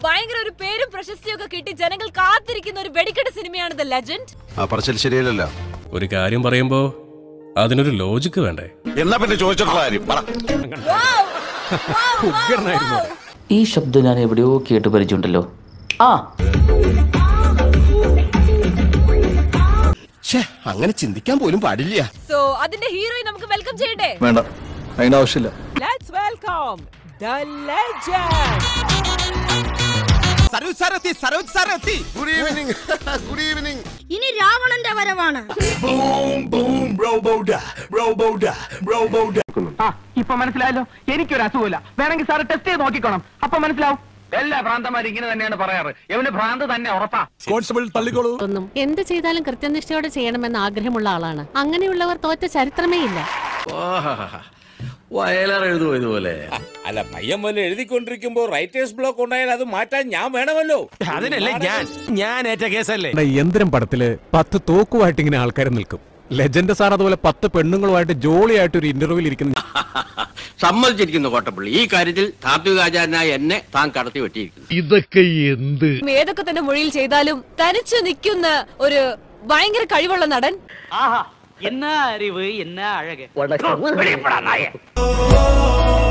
ഭയങ്കര ഒരു പേരും പ്രശസ്തിയും ഒക്കെ കിട്ടി ജനങ്ങൾ കാത്തിരിക്കുന്ന ഒരു വെടിക്കെട്ട് സിനിമയാണ് ദ ലെജൻഡ് ആ പറച്ചിൽ ശരിയല്ലല്ലോ ഒരു കാര്യം പറയുമ്പോ അതിനൊരു ലോജിക്ക് വേണ്ടേ എന്നാ പിന്നെ ചോദിച്ചിട്ടുള്ള കാര്യം പറ ഈ ശബ്ദം ഞാൻ എവിടെയോ കേട്ട് പരിചയമുണ്ടല്ലോ ആ അങ്ങനെ ചിന്തിക്കാൻ പോലും പാടില്ല സോ അതിന്റെ ഹീറോയിൻ നമുക്ക് വെൽക്കം ചെയ്യട്ടെ വേണ്ട അതിന്റെ ആവശ്യമില്ല Let's welcome the legend. Saroj sir എത്തി സരോജ് സാർ എത്തി ഗുഡ് ഈവനിങ് ഗുഡ് ഈവനിങ് ഇനി രാവണന്റെ വരവാണ് ഇപ്പൊ മനസ്സിലായല്ലോ എനിക്കൊരു അസുഖമില്ല വേണമെങ്കിൽ സാറ് ടെസ്റ്റ് ചെയ്ത് നോക്കിക്കോണം അപ്പൊ മനസ്സിലാവും എല്ലാ ഭ്രാന്തന്മാരും ഇങ്ങനെ തന്നെയാണ് പറയാറ് ഇവന് ഭ്രാന്ത് തന്നെ ഉറപ്പാ കോൺസ്റ്റബിൾ തള്ളിക്കോളൂ ഒന്നും എന്ത് ചെയ്താലും കൃത്യനിഷ്ഠയോടെ ചെയ്യണമെന്ന് ആഗ്രഹമുള്ള ആളാണ് അങ്ങനെയുള്ളവർ തോറ്റ ചരിത്രമേ ഇല്ല വയലാർ എഴുതുമോ ഇതുപോലെ അല്ല പയ്യൻ വല്ല എഴുതിക്കൊണ്ടിരിക്കുമ്പോ റൈറ്റേഴ്സ് ബ്ലോക്ക് ഉണ്ടായാൽ അത് മാറ്റാൻ ഞാൻ വേണമല്ലോ അതിനല്ലേ ഞാൻ ഞാൻ ഏറ്റ കേസല്ലേ യന്ത്രം പടത്തില് പത്ത് തോക്കുമായിട്ട് ഇങ്ങനെ ആൾക്കാർ നിൽക്കും ലെജൻഡ് സാർ അതുപോലെ പത്ത് പെണ്ണുങ്ങളുമായിട്ട് ജോളിയായിട്ട് ഒരു ഇന്റർവ്യൂവിൽ ഇരിക്കുന്ന സമ്മതിച്ചിരിക്കുന്നു കോട്ടപ്പള്ളി ഈ കാര്യത്തിൽ താത്വികാചാരനായ എന്നെ താൻ കടത്തി വെട്ടിയിരിക്കുന്നു ഇതൊക്കെ എന്ത് ഏതൊക്കെ തന്നെ മൊഴിയിൽ ചെയ്താലും തനിച്ചു നിൽക്കുന്ന ഒരു ഭയങ്കര കഴിവുള്ള നടൻ ആഹാ എന്നാ അറിവ് എന്നാ അഴക്